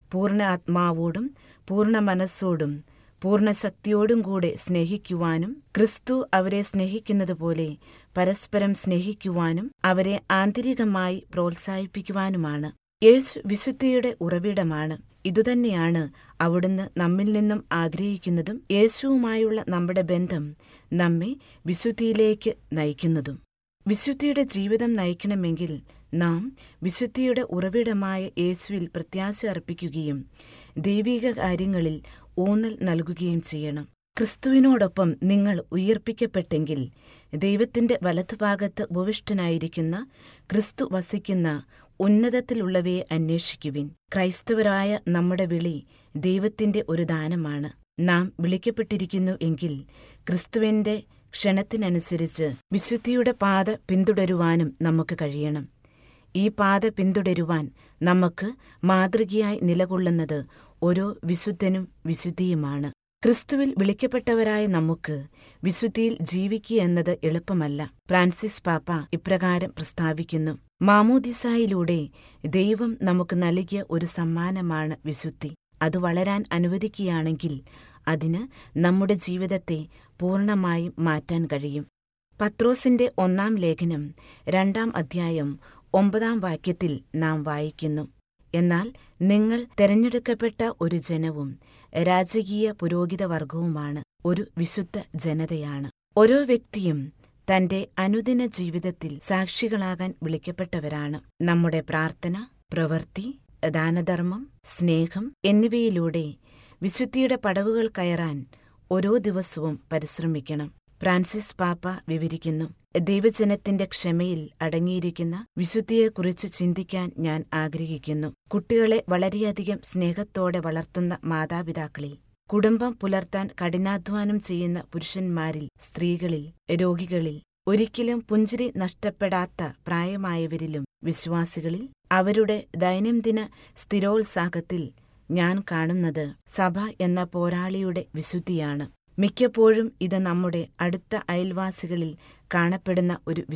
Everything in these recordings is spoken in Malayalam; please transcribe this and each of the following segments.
പൂർണ്ണ ആത്മാവോടും പൂർണ്ണ മനസ്സോടും പൂർണ്ണ ശക്തിയോടും കൂടെ സ്നേഹിക്കുവാനും ക്രിസ്തു അവരെ സ്നേഹിക്കുന്നതുപോലെ പരസ്പരം സ്നേഹിക്കുവാനും അവരെ ആന്തരികമായി പ്രോത്സാഹിപ്പിക്കുവാനുമാണ് യേശു വിശുദ്ധിയുടെ ഉറവിടമാണ് ഇതുതന്നെയാണ് അവിടുന്ന് നമ്മിൽ നിന്നും ആഗ്രഹിക്കുന്നതും യേശുവുമായുള്ള നമ്മുടെ ബന്ധം നമ്മെ വിശുദ്ധിയിലേക്ക് നയിക്കുന്നതും വിശുദ്ധിയുടെ ജീവിതം നയിക്കണമെങ്കിൽ നാം വിശുദ്ധിയുടെ ഉറവിടമായ യേശുവിൽ പ്രത്യാശ അർപ്പിക്കുകയും ദൈവിക കാര്യങ്ങളിൽ ഊന്നൽ നൽകുകയും ചെയ്യണം ക്രിസ്തുവിനോടൊപ്പം നിങ്ങൾ ഉയർപ്പിക്കപ്പെട്ടെങ്കിൽ ദൈവത്തിന്റെ വലതുഭാഗത്ത് ഉപവിഷ്ടനായിരിക്കുന്ന ക്രിസ്തു വസിക്കുന്ന ഉന്നതത്തിലുള്ളവയെ അന്വേഷിക്കുവിൻ ക്രൈസ്തവരായ നമ്മുടെ വിളി ദൈവത്തിന്റെ ഒരു ദാനമാണ് നാം വിളിക്കപ്പെട്ടിരിക്കുന്നു എങ്കിൽ ക്രിസ്തുവിന്റെ ക്ഷണത്തിനനുസരിച്ച് വിശുദ്ധിയുടെ പാത പിന്തുടരുവാനും നമുക്ക് കഴിയണം ഈ പാത പിന്തുടരുവാൻ നമുക്ക് മാതൃകയായി നിലകൊള്ളുന്നത് ഓരോ വിശുദ്ധനും വിശുദ്ധിയുമാണ് ക്രിസ്തുവിൽ വിളിക്കപ്പെട്ടവരായ നമുക്ക് വിശുദ്ധിയിൽ ജീവിക്കുക എന്നത് എളുപ്പമല്ല ഫ്രാൻസിസ് പാപ്പ ഇപ്രകാരം പ്രസ്താവിക്കുന്നു മാമോദിസായിലൂടെ ദൈവം നമുക്ക് നൽകിയ ഒരു സമ്മാനമാണ് വിശുദ്ധി അത് വളരാൻ അനുവദിക്കുകയാണെങ്കിൽ അതിന് നമ്മുടെ ജീവിതത്തെ പൂർണ്ണമായും മാറ്റാൻ കഴിയും പത്രോസിന്റെ ഒന്നാം ലേഖനം രണ്ടാം അധ്യായം ഒമ്പതാം വാക്യത്തിൽ നാം വായിക്കുന്നു എന്നാൽ നിങ്ങൾ തെരഞ്ഞെടുക്കപ്പെട്ട ഒരു ജനവും രാജകീയ പുരോഹിതവർഗവുമാണ് ഒരു വിശുദ്ധ ജനതയാണ് ഓരോ വ്യക്തിയും തന്റെ അനുദിന ജീവിതത്തിൽ സാക്ഷികളാകാൻ വിളിക്കപ്പെട്ടവരാണ് നമ്മുടെ പ്രാർത്ഥന പ്രവൃത്തി ദാനധർമ്മം സ്നേഹം എന്നിവയിലൂടെ വിശുദ്ധിയുടെ പടവുകൾ കയറാൻ ഓരോ ദിവസവും പരിശ്രമിക്കണം ഫ്രാൻസിസ് പാപ്പ വിവരിക്കുന്നു ദൈവജനത്തിന്റെ ക്ഷമയിൽ അടങ്ങിയിരിക്കുന്ന വിശുദ്ധിയെക്കുറിച്ച് ചിന്തിക്കാൻ ഞാൻ ആഗ്രഹിക്കുന്നു കുട്ടികളെ വളരെയധികം സ്നേഹത്തോടെ വളർത്തുന്ന മാതാപിതാക്കളിൽ കുടുംബം പുലർത്താൻ കഠിനാധ്വാനം ചെയ്യുന്ന പുരുഷന്മാരിൽ സ്ത്രീകളിൽ രോഗികളിൽ ഒരിക്കലും പുഞ്ചിരി നഷ്ടപ്പെടാത്ത പ്രായമായവരിലും വിശ്വാസികളിൽ അവരുടെ ദൈനംദിന സ്ഥിരോത്സാഹത്തിൽ ഞാൻ കാണുന്നത് സഭ എന്ന പോരാളിയുടെ വിശുദ്ധിയാണ് മിക്കപ്പോഴും ഇത് നമ്മുടെ അടുത്ത അയൽവാസികളിൽ കാണപ്പെടുന്ന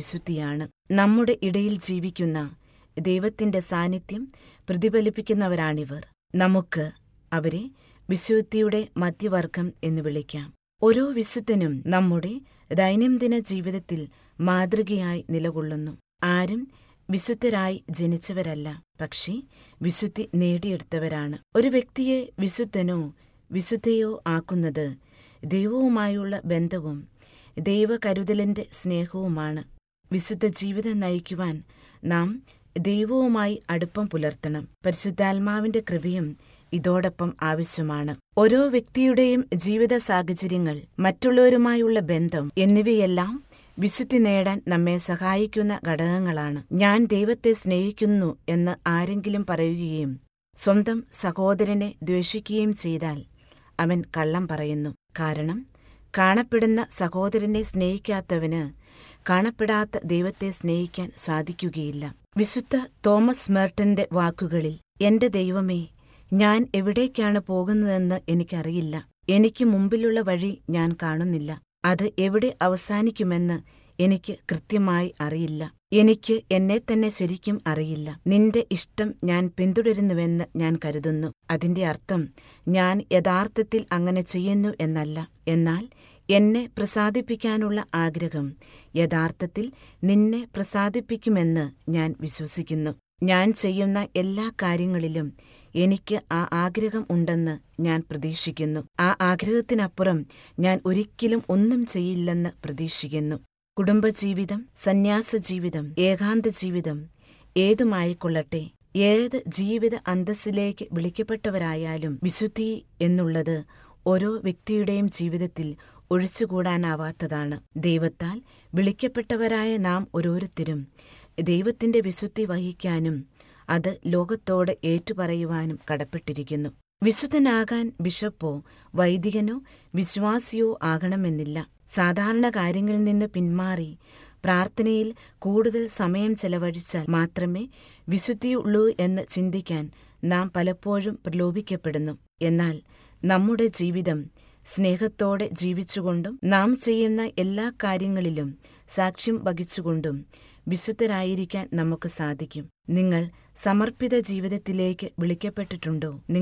ഒരു നമ്മുടെ ഇടയിൽ ജീവിക്കുന്ന ദൈവത്തിന്റെ സാന്നിധ്യം പ്രതിഫലിപ്പിക്കുന്നവരാണിവർ നമുക്ക് അവരെ വിശുദ്ധിയുടെ മധ്യവർഗം എന്ന് വിളിക്കാം ഓരോ വിശുദ്ധനും നമ്മുടെ ദൈനംദിന ജീവിതത്തിൽ മാതൃകയായി നിലകൊള്ളുന്നു ആരും വിശുദ്ധരായി ജനിച്ചവരല്ല പക്ഷേ വിശുദ്ധി നേടിയെടുത്തവരാണ് ഒരു വ്യക്തിയെ വിശുദ്ധനോ വിശുദ്ധയോ ആക്കുന്നത് ദൈവവുമായുള്ള ബന്ധവും ദൈവകരുതലിന്റെ സ്നേഹവുമാണ് വിശുദ്ധ ജീവിതം നയിക്കുവാൻ നാം ദൈവവുമായി അടുപ്പം പുലർത്തണം പരിശുദ്ധാത്മാവിന്റെ കൃപയും ഇതോടൊപ്പം ആവശ്യമാണ് ഓരോ വ്യക്തിയുടെയും ജീവിത സാഹചര്യങ്ങൾ മറ്റുള്ളവരുമായുള്ള ബന്ധം എന്നിവയെല്ലാം വിശുദ്ധി നേടാൻ നമ്മെ സഹായിക്കുന്ന ഘടകങ്ങളാണ് ഞാൻ ദൈവത്തെ സ്നേഹിക്കുന്നു എന്ന് ആരെങ്കിലും പറയുകയും സ്വന്തം സഹോദരനെ ദ്വേഷിക്കുകയും ചെയ്താൽ അവൻ കള്ളം പറയുന്നു കാരണം കാണപ്പെടുന്ന സഹോദരനെ സ്നേഹിക്കാത്തവന് കാണപ്പെടാത്ത ദൈവത്തെ സ്നേഹിക്കാൻ സാധിക്കുകയില്ല വിശുദ്ധ തോമസ് മേർട്ടന്റെ വാക്കുകളിൽ എന്റെ ദൈവമേ ഞാൻ എവിടേക്കാണ് പോകുന്നതെന്ന് എനിക്കറിയില്ല എനിക്ക് മുമ്പിലുള്ള വഴി ഞാൻ കാണുന്നില്ല അത് എവിടെ അവസാനിക്കുമെന്ന് എനിക്ക് കൃത്യമായി അറിയില്ല എനിക്ക് എന്നെ തന്നെ ശരിക്കും അറിയില്ല നിന്റെ ഇഷ്ടം ഞാൻ പിന്തുടരുന്നുവെന്ന് ഞാൻ കരുതുന്നു അതിന്റെ അർത്ഥം ഞാൻ യഥാർത്ഥത്തിൽ അങ്ങനെ ചെയ്യുന്നു എന്നല്ല എന്നാൽ എന്നെ പ്രസാദിപ്പിക്കാനുള്ള ആഗ്രഹം യഥാർത്ഥത്തിൽ നിന്നെ പ്രസാദിപ്പിക്കുമെന്ന് ഞാൻ വിശ്വസിക്കുന്നു ഞാൻ ചെയ്യുന്ന എല്ലാ കാര്യങ്ങളിലും എനിക്ക് ആ ആഗ്രഹം ഉണ്ടെന്ന് ഞാൻ പ്രതീക്ഷിക്കുന്നു ആ ആഗ്രഹത്തിനപ്പുറം ഞാൻ ഒരിക്കലും ഒന്നും ചെയ്യില്ലെന്ന് പ്രതീക്ഷിക്കുന്നു കുടുംബജീവിതം സന്യാസ ജീവിതം ഏകാന്ത ജീവിതം ഏതുമായിക്കൊള്ളട്ടെ ഏത് ജീവിത അന്തസ്സിലേക്ക് വിളിക്കപ്പെട്ടവരായാലും വിശുദ്ധി എന്നുള്ളത് ഓരോ വ്യക്തിയുടെയും ജീവിതത്തിൽ ഒഴിച്ചുകൂടാനാവാത്തതാണ് ദൈവത്താൽ വിളിക്കപ്പെട്ടവരായ നാം ഓരോരുത്തരും ദൈവത്തിന്റെ വിശുദ്ധി വഹിക്കാനും അത് ലോകത്തോട് ഏറ്റുപറയുവാനും കടപ്പെട്ടിരിക്കുന്നു വിശുദ്ധനാകാൻ ബിഷപ്പോ വൈദികനോ വിശ്വാസിയോ ആകണമെന്നില്ല സാധാരണ കാര്യങ്ങളിൽ നിന്ന് പിന്മാറി പ്രാർത്ഥനയിൽ കൂടുതൽ സമയം ചെലവഴിച്ചാൽ മാത്രമേ വിശുദ്ധിയുള്ളൂ എന്ന് ചിന്തിക്കാൻ നാം പലപ്പോഴും പ്രലോഭിക്കപ്പെടുന്നു എന്നാൽ നമ്മുടെ ജീവിതം സ്നേഹത്തോടെ ജീവിച്ചുകൊണ്ടും നാം ചെയ്യുന്ന എല്ലാ കാര്യങ്ങളിലും സാക്ഷ്യം വഹിച്ചുകൊണ്ടും വിശുദ്ധരായിരിക്കാൻ നമുക്ക് സാധിക്കും നിങ്ങൾ സമർപ്പിത ജീവിതത്തിലേക്ക് വിളിക്കപ്പെട്ടിട്ടുണ്ടോ